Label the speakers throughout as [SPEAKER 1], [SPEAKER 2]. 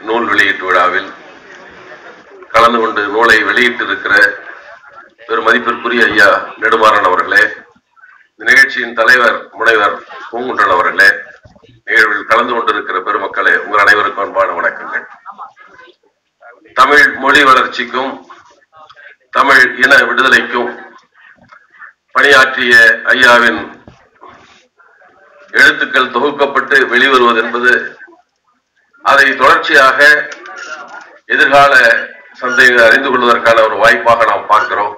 [SPEAKER 1] நூல் வெளியீட்டு விழாவில் கலந்து கொண்டு நூலை வெளியிட்டிருக்கிற பெரும் மதிப்பிற்குரிய ஐயா நெடுமாறன் அவர்களே இந்த நிகழ்ச்சியின் தலைவர் முனைவர் பூங்குன்றன் அவர்களே நிகழ்வில் கலந்து கொண்டிருக்கிற பெருமக்களே உங்கள் அனைவருக்கும் அன்பான வணக்கங்கள் தமிழ் மொழி வளர்ச்சிக்கும் தமிழ் இன விடுதலைக்கும் பணியாற்றிய ஐயாவின் எழுத்துக்கள் தொகுக்கப்பட்டு வெளிவருவது என்பது அதை தொடர்ச்சியாக எதிர்கால சந்தையை அறிந்து கொள்வதற்கான ஒரு வாய்ப்பாக நாம் பார்க்கிறோம்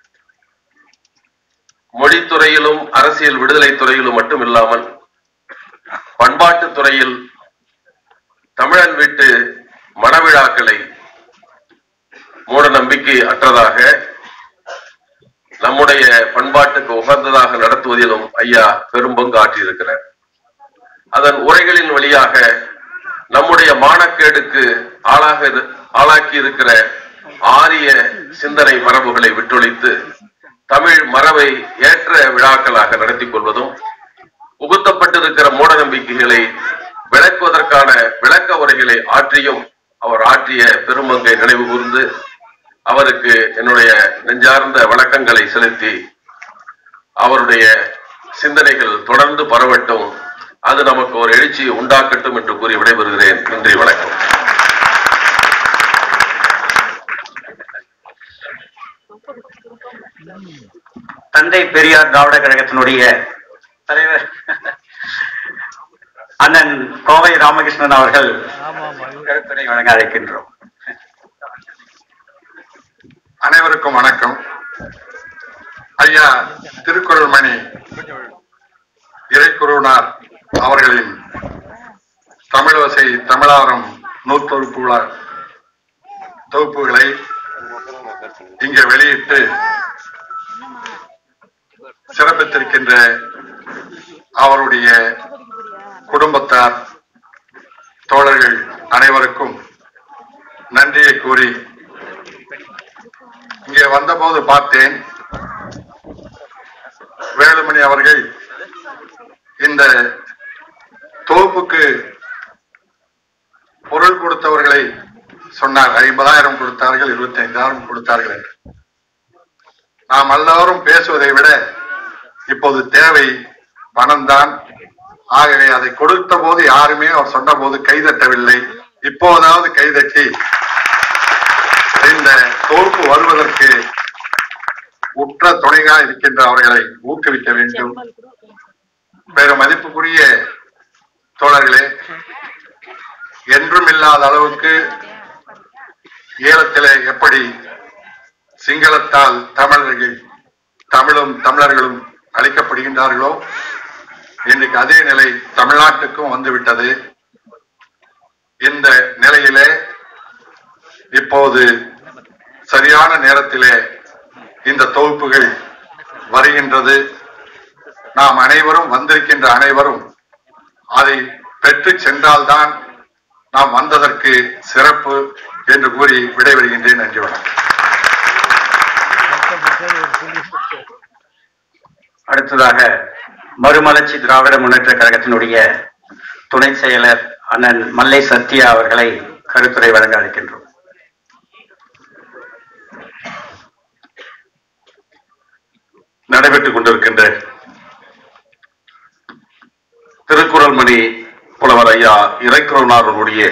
[SPEAKER 1] மொழித்துறையிலும் அரசியல் விடுதலை துறையிலும் மட்டும் இல்லாமல் பண்பாட்டு துறையில் தமிழன் வீட்டு மணவிழாக்களை மூட நம்பிக்கை அற்றதாக நம்முடைய பண்பாட்டுக்கு உகந்ததாக நடத்துவதிலும் ஐயா பெரும் பங்கு ஆற்றியிருக்கிறார் அதன் உரைகளின் வழியாக நம்முடைய மானக்கேடுக்கு ஆளாக இரு- ஆளாக்கி இருக்கிற ஆரிய சிந்தனை மரபுகளை விட்டொழித்து தமிழ் மரபை ஏற்ற விழாக்களாக நடத்தி கொள்வதும் புகுத்தப்பட்டிருக்கிற மூட நம்பிக்கைகளை விளக்குவதற்கான விளக்க உரைகளை ஆற்றியும் அவர் ஆற்றிய பெருமங்கை நினைவு கூர்ந்து அவருக்கு என்னுடைய நெஞ்சார்ந்த வணக்கங்களை செலுத்தி அவருடைய சிந்தனைகள் தொடர்ந்து பரவட்டும் அது நமக்கு ஒரு எழுச்சியை உண்டாக்கட்டும் என்று கூறி விடைபெறுகிறேன் நன்றி வணக்கம்
[SPEAKER 2] தந்தை பெரியார் திராவிட கழகத்தினுடைய தலைவர் அண்ணன் கோவை ராமகிருஷ்ணன் அவர்கள் கருத்துரை வழங்க அழைக்கின்றோம்
[SPEAKER 3] அனைவருக்கும் வணக்கம் ஐயா திருக்குறள் மணி இறைக்குருனார் அவர்களின் தமிழோசை தமிழாரம் நூத்தொகுப்பு விழா தொகுப்புகளை இங்கே வெளியிட்டு சிறப்பித்திருக்கின்ற அவருடைய குடும்பத்தார் தோழர்கள் அனைவருக்கும் நன்றியை கூறி இங்கே வந்தபோது பார்த்தேன் வேலுமணி அவர்கள் இந்த தொகுப்புக்கு பொருள் கொடுத்தவர்களை சொன்னார் ஐம்பதாயிரம் கொடுத்தார்கள் இருபத்தி ஐந்தாயிரம் கொடுத்தார்கள் என்று நாம் எல்லாரும் பேசுவதை விட இப்போது தேவை பணம்தான் ஆகவே அதை கொடுத்த போது யாருமே அவர் சொன்ன போது கைதட்டவில்லை இப்போதாவது கைதட்டி இந்த தொகுப்பு வருவதற்கு உற்ற துணையா இருக்கின்ற அவர்களை ஊக்குவிக்க வேண்டும் பெரும் மதிப்புக்குரிய தோழர்களே என்றும் இல்லாத அளவுக்கு ஈழத்திலே எப்படி சிங்களத்தால் தமிழர்கள் தமிழும் தமிழர்களும் அழிக்கப்படுகின்றார்களோ இன்றைக்கு அதே நிலை தமிழ்நாட்டுக்கும் வந்துவிட்டது இந்த நிலையிலே இப்போது சரியான நேரத்திலே இந்த தொகுப்புகள் வருகின்றது நாம் அனைவரும் வந்திருக்கின்ற அனைவரும் அதை பெற்று சென்றால்தான் நாம் வந்ததற்கு சிறப்பு என்று கூறி விடைபெறுகின்றேன் நன்றி வணக்கம்
[SPEAKER 2] அடுத்ததாக மறுமலர்ச்சி திராவிட முன்னேற்ற கழகத்தினுடைய துணை செயலர் அண்ணன் மல்லை சத்யா அவர்களை கருத்துரை வழங்க அழைக்கின்றோம்
[SPEAKER 1] நடைபெற்றுக் கொண்டிருக்கின்ற திருக்குறள் மணி புலவர் ஐயா இறைக்குறனாருடைய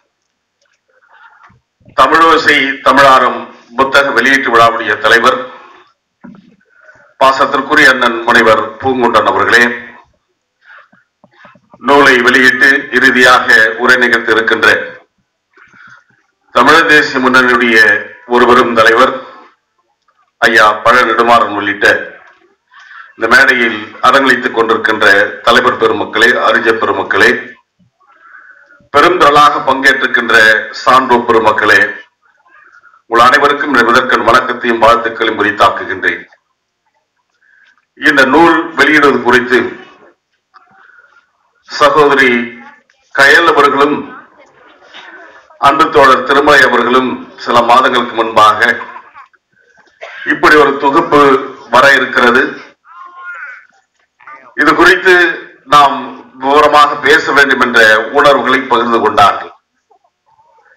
[SPEAKER 1] தமிழோசை தமிழாரம் புத்தக வெளியீட்டு விழாவுடைய தலைவர் பாசத்திற்குரிய அண்ணன் முனைவர் பூங்குன்றன் அவர்களே நூலை வெளியிட்டு இறுதியாக உரை நிகழ்த்தி இருக்கின்ற தமிழர் தேசிய முன்னணியுடைய ஒரு பெரும் தலைவர் ஐயா பழ நெடுமாறன் உள்ளிட்ட இந்த மேடையில் அரங்களித்துக் கொண்டிருக்கின்ற தலைவர் பெருமக்களே அறிஞ பெருமக்களே பெருந்திரளாக பங்கேற்றிருக்கின்ற சான்றோர் பெருமக்களே உங்கள் அனைவருக்கும் என் முதற்கண் வணக்கத்தையும் வாழ்த்துக்களையும் உரித்தாக்குகின்றேன் இந்த நூல் வெளியிடுவது குறித்து சகோதரி கயல் அவர்களும் அன்பு தோழர் திருமலை அவர்களும் சில மாதங்களுக்கு முன்பாக இப்படி ஒரு தொகுப்பு வர இருக்கிறது இது குறித்து நாம் விவரமாக பேச வேண்டும் என்ற உணர்வுகளை பகிர்ந்து கொண்டார்கள்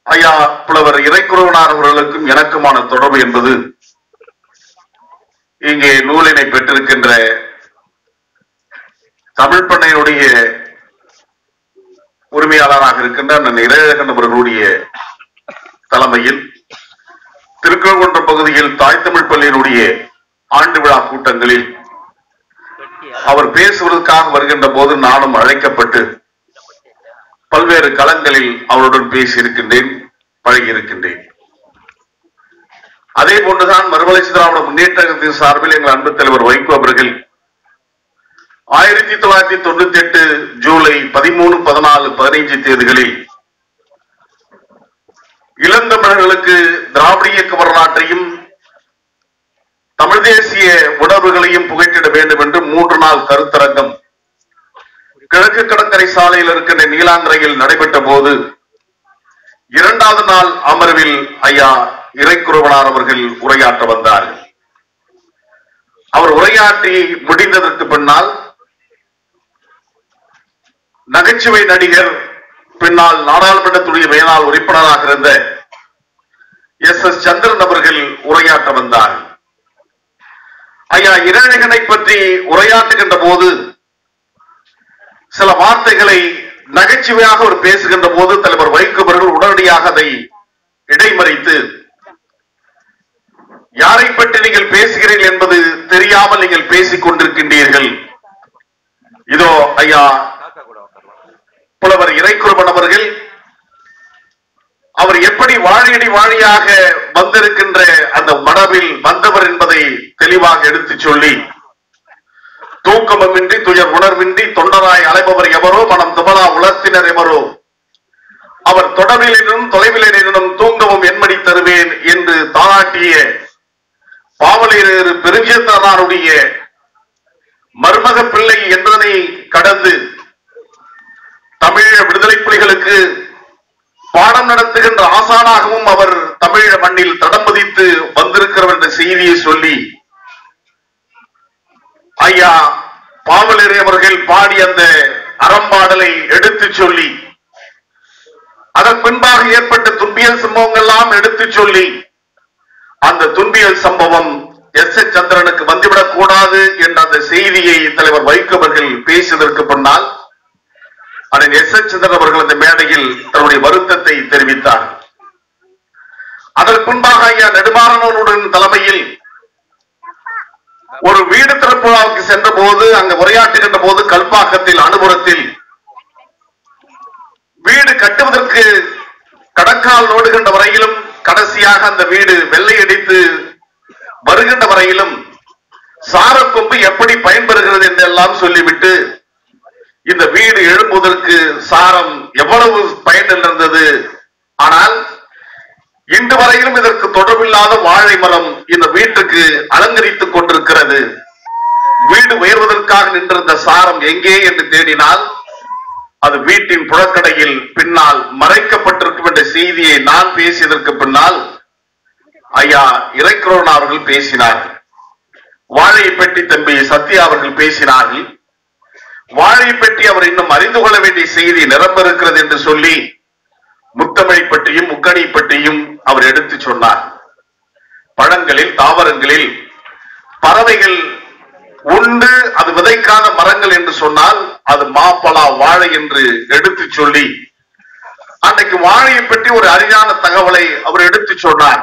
[SPEAKER 4] ஐயா புலவர் இறைக்குறவனார் அவர்களுக்கும் எனக்குமான தொடர்பு என்பது இங்கே நூலினை பெற்றிருக்கின்ற தமிழ் பண்ணையுடைய உரிமையாளராக இருக்கின்ற அண்ணன் இறையழகன் அவர்களுடைய தலைமையில் திருக்கழுகுன்றம் பகுதியில் தாய் தமிழ் பள்ளியினுடைய ஆண்டு விழா கூட்டங்களில் அவர் பேசுவதற்காக வருகின்ற போது நானும் அழைக்கப்பட்டு பல்வேறு களங்களில் அவருடன் பேசியிருக்கின்றேன் பழகியிருக்கின்றேன் அதே போன்றுதான் மறுமலர்ச்சி திராவிட முன்னேற்றத்தின் சார்பில் எங்கள் அன்பு தலைவர் வைகோ அவர்கள் ஆயிரத்தி தொள்ளாயிரத்தி தொண்ணூத்தி எட்டு ஜூலை பதிமூணு பதினாலு பதினைஞ்சு தேதிகளில் இளந்தமிழர்களுக்கு திராவிட இயக்க வரலாற்றையும் தமிழ் தேசிய உணர்வுகளையும் புகைத்திட வேண்டும் என்று மூன்று நாள் கருத்தரங்கம் கிழக்கு கடற்கரை சாலையில் இருக்கின்ற நீலாங்கரையில் நடைபெற்ற போது இரண்டாவது நாள் அமர்வில் ஐயா இறைக்குறவனார் அவர்கள் உரையாற்ற வந்தார்கள் அவர் உரையாற்றி முடிந்ததற்கு பின்னால் நகைச்சுவை நடிகர் பின்னால் நாடாளுமன்றத்துடைய மேலாள் உறுப்பினராக இருந்த எஸ் எஸ் சந்திரன் அவர்கள் உரையாற்ற வந்தார்கள் ஐயா இறையகனை பற்றி உரையாற்றுகின்ற போது சில வார்த்தைகளை நகைச்சுவையாக அவர் பேசுகின்ற போது தலைவர் வைகோ அவர்கள் உடனடியாக அதை இடைமறித்து யாரை பற்றி நீங்கள் பேசுகிறீர்கள் என்பது தெரியாமல் நீங்கள் பேசிக் கொண்டிருக்கின்றீர்கள் இதோ ஐயா புலவர் இறைக்குருவன் அவர்கள் அவர் எப்படி வாழியடி வாழியாக வந்திருக்கின்ற அந்த மடவில் வந்தவர் என்பதை தெளிவாக எடுத்துச் சொல்லி தூக்கமுமின்றி துயர் உணர்வின்றி தொண்டராய் அலைபவர் எவரோ மனம் துமலா உலர்த்தினர் எவரோ அவர் தொடர்பிலும் தொலைவிலும் தூங்கவும் என்மடி தருவேன் என்று தாராட்டிய பாவலீரர் பெருஞ்சேத்தனாருடைய மருமக பிள்ளை என்பதனை கடந்து தமிழ் விடுதலை புலிகளுக்கு பாடம் நடத்துகின்ற ஆசானாகவும் அவர் தமிழ மண்ணில் தடம் பதித்து வந்திருக்கிறவர் என்ற செய்தியை சொல்லி ஐயா பாவலரே அவர்கள் பாடி அந்த அறம்பாடலை எடுத்துச் சொல்லி அதன் பின்பாக ஏற்பட்ட துன்பியல் சம்பவங்கள் எல்லாம் எடுத்துச் சொல்லி அந்த துன்பியல் சம்பவம் எஸ் எஸ் சந்திரனுக்கு வந்துவிடக் கூடாது என்ற அந்த செய்தியை தலைவர் வைகோ அவர்கள் பேசியதற்கு பின்னால் அண்ணன் எஸ் எஸ் சந்திரன் அவர்கள் அந்த மேடையில் தன்னுடைய வருத்தத்தை தெரிவித்தார் அதற்கு முன்பாக ஐயா நெடுமாறனோருடன் தலைமையில் ஒரு வீடு திறப்பு விழாவுக்கு சென்ற போது அங்க உரையாற்றுகின்ற போது கல்பாக்கத்தில் அனுபுரத்தில் வீடு கட்டுவதற்கு கடற்கால் நோடுகின்ற வரையிலும் கடைசியாக அந்த வீடு வெள்ளையடித்து வருகின்ற வரையிலும் சாரக்கொம்பு எப்படி பயன்பெறுகிறது என்றெல்லாம் சொல்லிவிட்டு இந்த வீடு எழும்புவதற்கு சாரம் எவ்வளவு பயன் இருந்தது ஆனால் இன்று வரையிலும் இதற்கு தொடர்பில்லாத வாழை மரம் இந்த வீட்டுக்கு அலங்கரித்துக் கொண்டிருக்கிறது வீடு உயர்வதற்காக நின்றிருந்த சாரம் எங்கே என்று தேடினால் அது வீட்டின் புழக்கடையில் பின்னால் மறைக்கப்பட்டிருக்கும் என்ற செய்தியை நான் பேசியதற்கு பின்னால் ஐயா இறைக்குறவன் அவர்கள் பேசினார்கள் வாழையை பற்றி தம்பி சத்யா அவர்கள் பேசினார்கள் வாழை பற்றி அவர் இன்னும் அறிந்து கொள்ள வேண்டிய செய்தி நிரம்ப இருக்கிறது என்று சொல்லி முத்தமிழை பற்றியும் முக்கணி பற்றியும் அவர் எடுத்து சொன்னார் பழங்களில் தாவரங்களில் பறவைகள் உண்டு அது விதைக்காத மரங்கள் என்று சொன்னால் அது மாப்பழா வாழை என்று எடுத்து சொல்லி அன்னைக்கு வாழையை பற்றி ஒரு அரிதான தகவலை அவர் எடுத்து சொன்னார்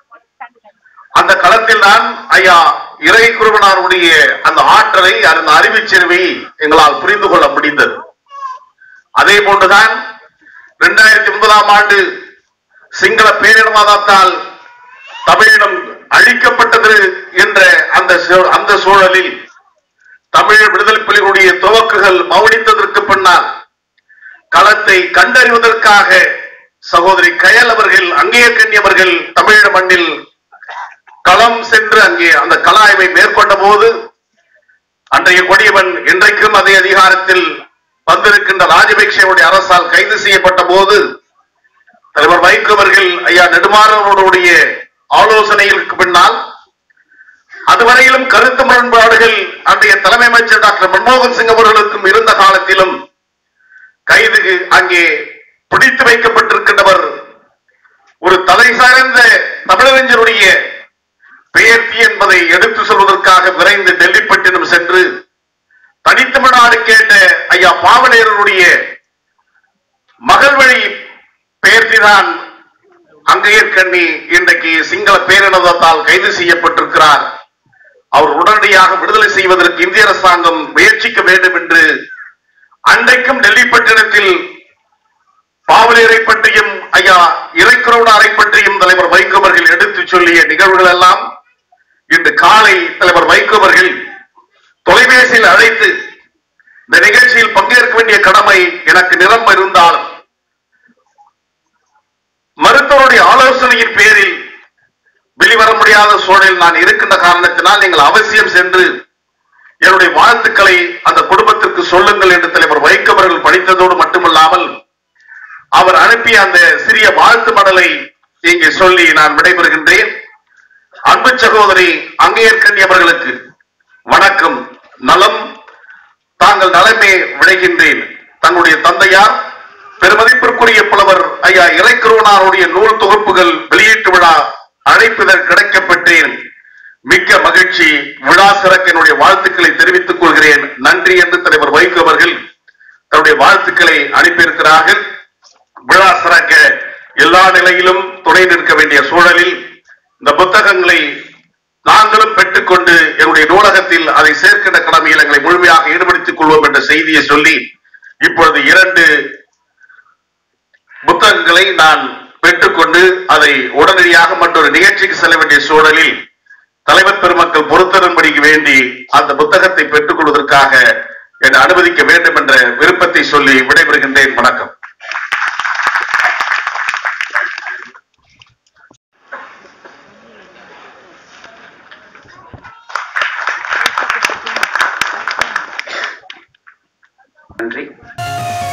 [SPEAKER 4] அந்த களத்தில் தான் ஐயா இறை குருவனாருடைய அந்த ஆற்றலை அந்த அறிவுச்செருவை எங்களால் புரிந்து கொள்ள முடிந்தது அதே போன்றுதான் இரண்டாயிரத்தி ஒன்பதாம் ஆண்டு சிங்கள பேரினவாதத்தால் தமிழினம் அழிக்கப்பட்டது என்ற அந்த சூ- அந்த சூழலில் தமிழ் விடுதலை புலிகளுடைய துவக்குகள் மௌனித்ததற்கு பின்னால் களத்தை கண்டறிவதற்காக சகோதரி கயல் அவர்கள் அங்கேய கன்னி அவர்கள் தமிழ் மண்ணில் களம் சென்று அங்கே அந்த கள ஆய்வை மேற்கொண்ட போது அன்றைய கொடியவன் இன்றைக்கும் அதே அதிகாரத்தில் வந்திருக்கின்ற ராஜபக்சேவுடைய அரசால் கைது செய்யப்பட்ட போது தலைவர் வைகோ அவர்கள் ஐயா நெடுமாறனுடைய ஆலோசனைகளுக்கு பின்னால் அதுவரையிலும் கருத்து முரண்பாடுகள் அன்றைய தலைமை அமைச்சர் டாக்டர் மன்மோகன் சிங் அவர்களுக்கும் இருந்த காலத்திலும் கைது அங்கே பிடித்து வைக்கப்பட்டிருக்கின்றவர் சார்ந்த தமிழறிஞருடைய பெயர்த்தி என்பதை எடுத்து சொல்வதற்காக விரைந்து டெல்லிப்பட்டினம் சென்று தனித்தமிழ்நாடு கேட்ட ஐயா பாவலேரருடைய மகள் வழி பெயர்த்திதான் அங்கையர்கண்ணி இன்றைக்கு சிங்கள பேரினத்தால் கைது செய்யப்பட்டிருக்கிறார் அவர் உடனடியாக விடுதலை செய்வதற்கு இந்திய அரசாங்கம் முயற்சிக்க வேண்டும் என்று அன்றைக்கும் டெல்லி பட்டினத்தில் பாவலேரை பற்றியும் ஐயா இறைக்குறவனாரை பற்றியும் தலைவர் வைகோ அவர்கள் எடுத்துச் சொல்லிய நிகழ்வுகள் எல்லாம் இன்று காலை தலைவர் வைகோ அவர்கள் தொலைபேசியில் அழைத்து இந்த நிகழ்ச்சியில் பங்கேற்க வேண்டிய கடமை எனக்கு நிரம்ப இருந்தாலும் மருத்துவருடைய ஆலோசனையின் பேரில் வெளிவர முடியாத சூழலில் நான் இருக்கின்ற காரணத்தினால் நீங்கள் அவசியம் சென்று என்னுடைய வாழ்த்துக்களை அந்த குடும்பத்திற்கு சொல்லுங்கள் என்று தலைவர் வைகோ அவர்கள் படித்ததோடு மட்டுமல்லாமல் அவர் அனுப்பிய அந்த சிறிய வாழ்த்து மடலை இங்கே சொல்லி நான் விடைபெறுகின்றேன் அன்பு சகோதரி அங்கையர்கண்ணி அவர்களுக்கு வணக்கம் நலம் தாங்கள் நலமே விளைகின்றேன் தங்களுடைய தந்தையார் பெருமதிப்பிற்குரிய புலவர் ஐயா இறைக்குருவனாருடைய நூல் தொகுப்புகள் வெளியீட்டு விழா அழைப்பிதழ் கிடைக்கப்பட்டேன் மிக்க மகிழ்ச்சி விழா சிறக்க என்னுடைய வாழ்த்துக்களை தெரிவித்துக் கொள்கிறேன் நன்றி என்று தலைவர் வைகோ அவர்கள் தன்னுடைய வாழ்த்துக்களை அனுப்பியிருக்கிறார்கள் விழா சிறக்க எல்லா நிலையிலும் துணை நிற்க வேண்டிய சூழலில் இந்த புத்தகங்களை நாங்களும் பெற்றுக்கொண்டு என்னுடைய நூலகத்தில் அதை சேர்க்கின்ற கடமையில் எங்களை முழுமையாக ஈடுபடுத்திக் கொள்வோம் என்ற செய்தியை சொல்லி இப்பொழுது இரண்டு புத்தகங்களை நான் பெற்றுக்கொண்டு அதை உடனடியாக மற்றொரு நிகழ்ச்சிக்கு செல்ல வேண்டிய சூழலில் தலைவர் பெருமக்கள் பொறுத்தரும்படி வேண்டி அந்த புத்தகத்தை பெற்றுக் கொள்வதற்காக என்னை அனுமதிக்க வேண்டும் என்ற விருப்பத்தை சொல்லி விடைபெறுகின்றேன் வணக்கம்
[SPEAKER 2] நன்றி